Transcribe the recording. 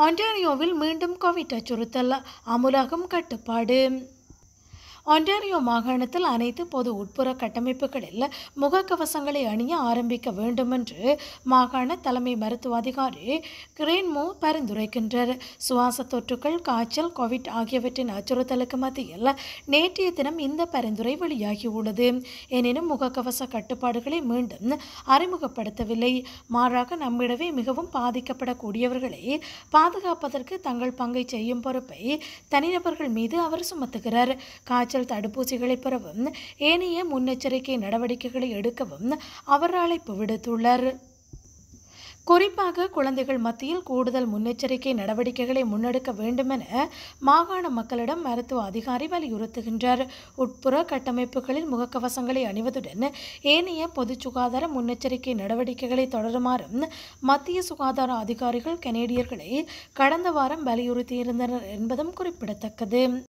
ஒன்டாரியோவில் மீண்டும் கோவிட் அச்சுறுத்தல் அமுலாகும் கட்டுப்பாடு ஒன்டாரியோ மாகாணத்தில் அனைத்து பொது உட்புற கட்டமைப்புகளில் முகக்கவசங்களை அணிய ஆரம்பிக்க வேண்டும் என்று மாகாண தலைமை மருத்துவ அதிகாரி கிரேன்மோ பரிந்துரைக்கின்றார் சுவாச தொற்றுகள் காய்ச்சல் கோவிட் ஆகியவற்றின் அச்சுறுத்தலுக்கு மத்தியில் நேற்றைய தினம் இந்த பரிந்துரை வெளியாகியுள்ளது எனினும் முகக்கவச கட்டுப்பாடுகளை மீண்டும் அறிமுகப்படுத்தவில்லை மாறாக நம்மிடவே மிகவும் பாதிக்கப்படக்கூடியவர்களை பாதுகாப்பதற்கு தங்கள் பங்கை செய்யும் பொறுப்பை தனிநபர்கள் மீது அவர் சுமத்துகிறார் காய்ச்சல் தடுப்பூசிகளை பெறவும் ஏனைய முன்னெச்சரிக்கை நடவடிக்கைகளை எடுக்கவும் அவர் அழைப்பு விடுத்துள்ளார் குறிப்பாக குழந்தைகள் மத்தியில் கூடுதல் முன்னெச்சரிக்கை நடவடிக்கைகளை முன்னெடுக்க வேண்டுமென மாகாண மக்களிடம் மருத்துவ அதிகாரி வலியுறுத்துகின்றார் உட்புற கட்டமைப்புகளில் முகக்கவசங்களை அணிவதுடன் ஏனைய பொது சுகாதார முன்னெச்சரிக்கை நடவடிக்கைகளை தொடருமாறும் மத்திய சுகாதார அதிகாரிகள் கனேடியர்களை கடந்த வாரம் வலியுறுத்தியிருந்தனர் என்பதும் குறிப்பிடத்தக்கது